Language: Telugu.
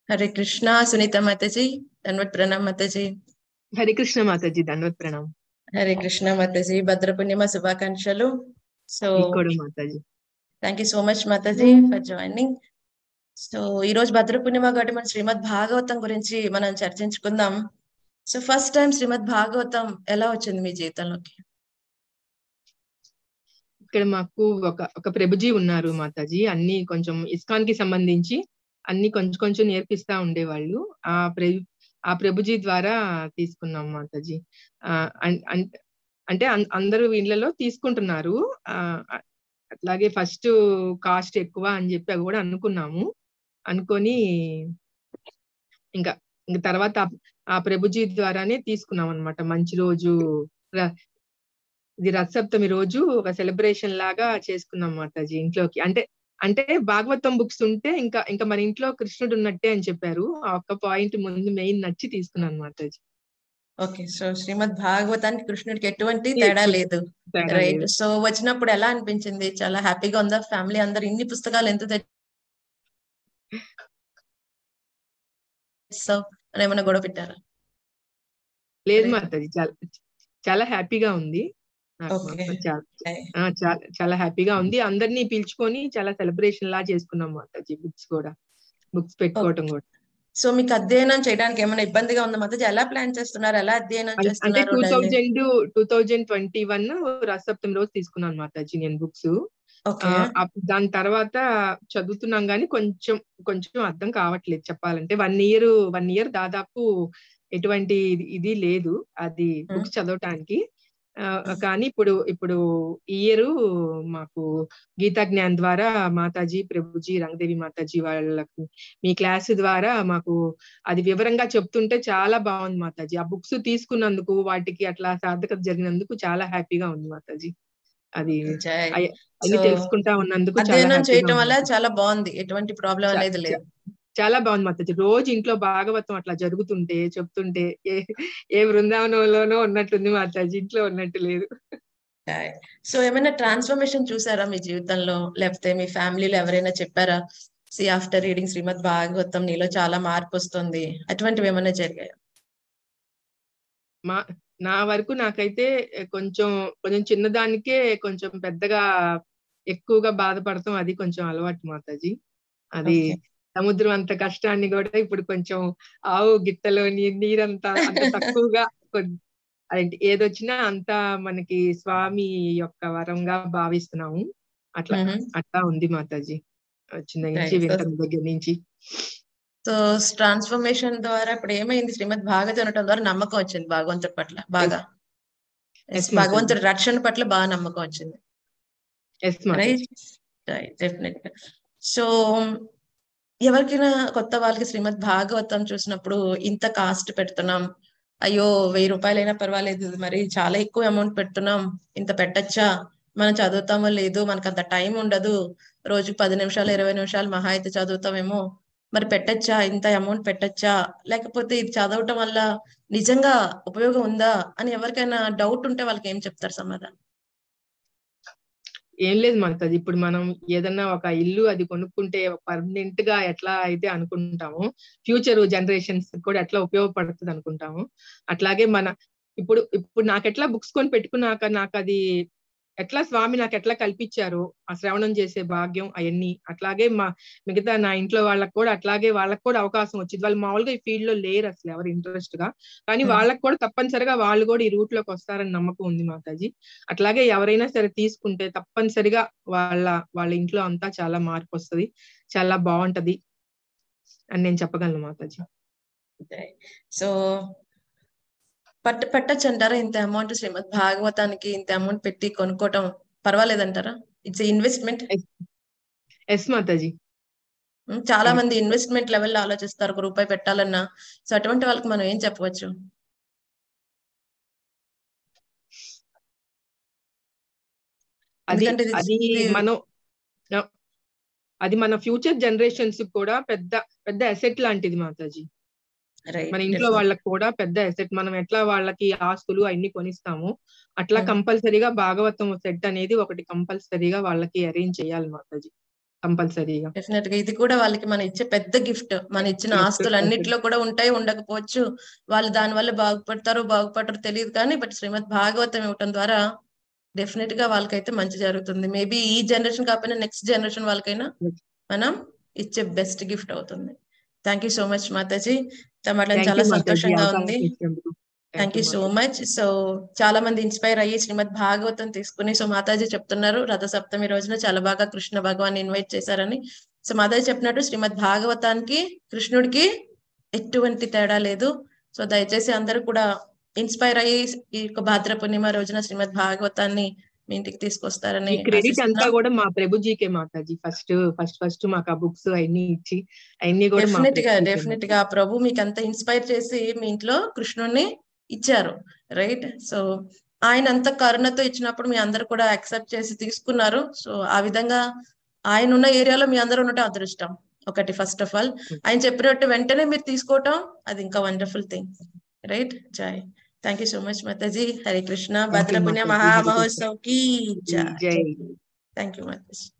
హరే కృష్ణ సునీత మాతాజీ ధన్వత్ ప్రణామ్ మాతాజీ హరి కృష్ణ మాతాజీ ధన్వత్ ప్రణామ్ హరే కృష్ణ మాతాజీ భద్ర పూర్ణిమ శుభాకాంక్షలు సో మీకు కూడా మాతాజీ థ్యాంక్ యూ సో మచ్ మాతాజీ ఫర్ జాయినింగ్ సో ఈ రోజు భద్ర పూర్ణిమ కాబట్టి మన శ్రీమద్ భాగవతం గురించి మనం చర్చించుకుందాం so first time Srimad Bhagavatam ఎలా వచ్చింది మీ జీవితంలోకి ఇక్కడ మాకు ఒక ఒక ప్రభుజీ ఉన్నారు మాతాజీ అన్ని కొంచెం ఇస్కాన్ కి సంబంధించి అన్ని కొంచెం కొంచెం నేర్పిస్తా ఉండేవాళ్ళు ఆ ప్ర ఆ ప్రభుజీ ద్వారా తీసుకున్నాం మాతాజీ ఆ అన్- అన్- అంటే అన్- అందరూ వీళ్ళలో తీసుకుంటున్నారు ఆ అట్లాగే ఫస్ట్ కాస్ట్ ఎక్కువ అని చెప్పి అవి కూడా అనుకున్నాము అనుకొని ఇంకా ఇంకా తర్వాత ఆ- ఆ ప్రభుజీ ద్వారానే తీసుకున్నాం అన్నమాట మంచి రోజు ర- ఇది రథసప్తమి రోజు ఒక సెలబ్రేషన్ లాగా చేసుకున్నాం మాతాజీ ఇంట్లోకి అంటే అంటే భాగవతం బుక్స్ ఉంటే ఇంకా ఇంకా మన ఇంట్లో కృష్ణుడు ఉన్నట్టే అని చెప్పారు ఆ ఒక్క పాయింట్ ముందు మెయిన్ నచ్చి తీసుకున్నాను మాతాజీ ఓకే సో శ్రీమద్ భాగవతానికి కృష్ణుడికి ఎటువంటి తేడా లేదు తేడా రైట్ లేదు. సో వచ్చినప్పుడు ఎలా అనిపించింది చాలా హ్యాపీగా ఉందా ఫ్యామిలీ అందరు ఇన్ని పుస్తకాలు ఎంత తెచ్చావు అని ఏమైనా గొడవ పెట్టారా లేదు Right. మాతాజీ చాలా చాలా హ్యాపీగా ఉంది నాకు Okay. మాత్రం చాలా ఆ, చాలా చాలా హ్యాపీగా ఉంది అందరినీ పిలుచుకొని చాలా సెలబ్రేషన్ లా చేసుకున్నాం మాతాజీ బుక్స్ కూడా బుక్స్ పెట్టుకోవటం కూడా సో మీకు అధ్యయనం చేయడానికి ఏమైనా ఇబ్బందిగా ఉందా మాతాజీ ఎలా ప్లాన్ చేస్తున్నారు ఎలా అధ్యయనం అం- అంటే చేస్తున్నారు two daily? Thousand two thousand twenty one రసప్తమి రోజు తీసుకున్నాను మాతాజీ నేను బుక్స్ ఓకే దాని తర్వాత చదువుతున్నాం కానీ కొంచెం కొంచెం అర్థం కావట్లేదు చెప్పాలంటే వన్ ఇయర్ వన్ ఇయర్ దాదాపు ఎటువంటి ఇది- ఇది లేదు అది బుక్స్ చదవటానికి ఆ, కానీ ఇప్పుడు ఇప్పుడు ఈ ఇయర్ మాకు గీతా జ్ఞాన్ ద్వారా మాతాజీ ప్రభుజీ రంగదేవి మాతాజీ వాళ్ళకు మీ క్లాస్ ద్వారా మాకు అది వివరంగా చెప్తుంటే చాలా బాగుంది మాతాజీ ఆ బుక్స్ తీసుకున్నందుకు వాటికి అట్లా సార్థకత జరిగినందుకు చాలా హ్యాపీగా ఉంది మాతాజీ అది జై. అయ్య- అన్ని So, తెలుసుకుంటా ఉన్నందుకు చాలా అధ్యయనం హ్యాపీగా చేయటం ఉంది వల్ల మాతాజీ. చాలా బాగుంది ఎటువంటి ప్రాబ్లం చా- అనేది లేదు చాలా బాగుంది మాతాజీ రోజు ఇంట్లో భాగవతం అట్లా జరుగుతుంటే చెప్తుంటే ఏ ఏ బృందావనంలోనో ఉన్నట్టుంది మాతాజీ ఇంట్లో ఉన్నట్టు లేదు సో ఏమైనా ట్రాన్స్ఫర్మేషన్ చూసారా మీ జీవితంలో లేకపోతే మీ ఫ్యామిలీలో ఎవరైనా చెప్పారా see after reading Srimad Bhagavatam నీలో చాలా మార్పు వస్తుంది అటువంటివి ఏమైనా జరిగాయా మా నా వరకు నాకైతే కొంచెం కొంచెం చిన్నదానికే కొంచెం పెద్దగా ఎక్కువగా బాధపడతాం అది కొంచెం అలవాటు మాతాజీ అది Okay. సముద్రం అంత కష్టాన్ని కూడా ఇప్పుడు కొంచెం ఆవు గిట్టలోని నీరంతా అంత తక్కువగా కొద్- అదేంటి ఏదొచ్చినా అంతా మనకి స్వామి యొక్క వరంగా భావిస్తున్నాము అట్లా Mhm. అట్లా ఉంది మాతాజీ వచ్చిన నుంచి Right. వింటున్న దగ్గర నుంచి సో ట్రాన్స్ఫర్మేషన్ ద్వారా ఇప్పుడు ఏమైంది శ్రీమద్ భాగవతం వినటం ద్వారా నమ్మకం వచ్చింది భగవంతుడి పట్ల బాగా Yes, Yes, Mataji. భగవంతుడి రక్షణ పట్ల బాగా నమ్మకం వచ్చింది ఎస్ మాతాజీ రైట్ డెఫినెట్ గా సో ఎవరికైనా కొత్త వాళ్ళకి శ్రీమద్ భాగవతం చూసినప్పుడు ఇంత కాస్ట్ పెడుతున్నాం అయ్యో వెయ్యి రూపాయలు అయినా పర్వాలేదు మరి చాలా ఎక్కువ అమౌంట్ పెడుతున్నాం ఇంత పెట్టచ్చా మనం చదువుతామో లేదు మనకు అంత టైం ఉండదు రోజు పది నిమిషాలు ఇరవై నిమిషాలు మహా అయితే చదువుతామేమో మరి పెట్టచ్చా ఇంత అమౌంట్ పెట్టచ్చా లేకపోతే ఇది చదవటం వల్ల నిజంగా ఉపయోగం ఉందా అని ఎవరికైనా డౌట్ ఉంటే వాళ్ళకి ఏం చెప్తారు సమాధానం ఏం లేదు మాతాజీ ఇప్పుడు మనం ఏదన్నా ఒక ఇల్లు అది కొనుక్కుంటే పర్మనెంట్ గా ఎట్లా అయితే అనుకుంటామో ఫ్యూచర్ జనరేషన్స్ కూడా ఎట్లా ఉపయోగపడుతుంది అనుకుంటాము అట్లాగే మన ఇప్పుడు ఇప్పుడు నాకు ఎట్లా బుక్స్ కొని పెట్టుకున్నాక నాకు అది ఎట్లా స్వామి నాకు ఎట్లా కల్పించారో ఆ శ్రవణం చేసే భాగ్యం అవన్నీ అట్లాగే మా మిగతా నా ఇంట్లో వాళ్ళకి కూడా అట్లాగే వాళ్ళకి కూడా అవకాశం వచ్చింది వాళ్ళు మామూలుగా ఈ ఫీల్డ్ లో లేరు అసలు ఎవరు ఇంట్రెస్ట్ గా కానీ Hmm. వాళ్ళకి కూడా తప్పనిసరిగా వాళ్ళు కూడా ఈ రూట్ లోకి వస్తారని నమ్మకం ఉంది మాతాజీ అట్లాగే ఎవరైనా సరే తీసుకుంటే తప్పనిసరిగా వాళ్ళ వాళ్ళ ఇంట్లో అంతా చాలా మార్పు వస్తది చాలా బాగుంటది అని నేను చెప్పగలను మాతాజీ సో పట్ట పెట్టచ్చు అంటారా ఇంత అమౌంట్ శ్రీమద్ భాగవతానికి ఇంత అమౌంట్ పెట్టి కొనుక్కోవటం పర్వాలేదంటారా ఇట్స్ ఇన్వెస్ట్మెంట్ ఎస్ మాతాజీ చాలా మంది ఇన్వెస్ట్మెంట్ లెవెల్లో ఆలోచిస్తారు ఒక రూపాయి పెట్టాలన్నా సో అటువంటి వాళ్ళకి మనం ఏం చెప్పవచ్చు అది ఎందుకంటే ఇది- అది ఇది- మనం ఆ, అది మన ఫ్యూచర్ జనరేషన్స్ కూడా పెద్ద పెద్ద అసెట్ లాంటిది మాతాజీ Right, మన ఇంట్లో definitely. వాళ్ళకి కూడా పెద్ద అసెట్ మనం ఎట్లా వాళ్ళకి ఆస్తులు అన్ని కొనిస్తాము అట్లా Hmm. కంపల్సరీగా భాగవతం సెట్ అనేది ఒకటి కంపల్సరీగా వాళ్ళకి అరేంజ్ చేయాలి మాతాజీ కంపల్సరీగా డెఫినెట్ గా ఇది కూడా వాళ్ళకి మన ఇచ్చే పెద్ద గిఫ్ట్ మన ఇచ్చిన Gift, ఆస్తులు అన్నిట్లో కూడా ఉంటాయి ఉండకపోవచ్చు వాళ్ళు దాని వల్ల బాగుపడతారో బాగుపడతారో తెలియదు కానీ బట్ శ్రీమద్ భాగవతం ఇవ్వటం ద్వారా డెఫినెట్ గా వాళ్ళకైతే మంచి జరుగుతుంది మేబీ ఈ జనరేషన్ కాకపోయినా నెక్స్ట్ జనరేషన్ వాళ్ళకైనా Yes. మనం ఇచ్చే బెస్ట్ గిఫ్ట్ అవుతుంది థ్యాంక్ యూ సో మచ్ మాతాజీ తమట్లని థ్యాంక్ చాలా యూ మాతాజీ సంతోషంగా అవకాశం ఉంది ఇచ్చినందుకు thank you so much so చాలా మంది ఇన్స్పైర్ అయ్యి శ్రీమద్ భాగవతం తీసుకుని సో మాతాజీ చెప్తున్నారు రథ సప్తమి రోజున చాలా బాగా కృష్ణ భగవాన్ ఇన్వైట్ చేశారని సో మాతాజీ చెప్పినట్టు శ్రీమద్ భాగవతానికి కృష్ణుడికి ఎటువంటి తేడా లేదు సో దయచేసి అందరూ కూడా ఇన్స్పైర్ అయ్యి ఈ యొక్క భాద్ర పూర్ణిమ రోజున శ్రీమద్ భాగవతాన్ని మీ ఇంటికి తీసుకొస్తారని ఈ క్రెడిట్ అంతా ఆశిస్తున్నాం. కూడా మా ప్రభుజీకే మాతాజీ ఫస్ట్ ఫస్ట్ ఫస్ట్ మాకు ఆ బుక్స్ అవన్నీ ఇచ్చి అవన్నీ కూడా మా డెఫినెట్ గా ప్రభుజీకే డెఫినెట్ గా ఆ ప్రభు మీకు అంత ఇన్స్పైర్ చేసి మీ ఇంట్లో కృష్ణుణ్ణి ఇచ్చారు రైట్ సో ఆయన అంత కరుణతో ఇచ్చినప్పుడు మీ అందరు కూడా యాక్సెప్ట్ చేసి తీసుకున్నారు సో ఆ విధంగా ఆయన ఉన్న ఏరియాలో మీ అందరూ ఉండటం అదృష్టం ఒకటి ఫస్ట్ ఆఫ్ ఆల్ ఆయన చెప్పినట్టు వెంటనే మీరు తీసుకోవటం అది ఇంకా wonderful thing right joy thank you so much మాతాజీ హరే కృష్ణ you, భద్రపుణ్య మాతాజీ. హరే కృష్ణ. మహామహోత్సవ్ కి జై థ్యాంక్ యూ మాతాజీ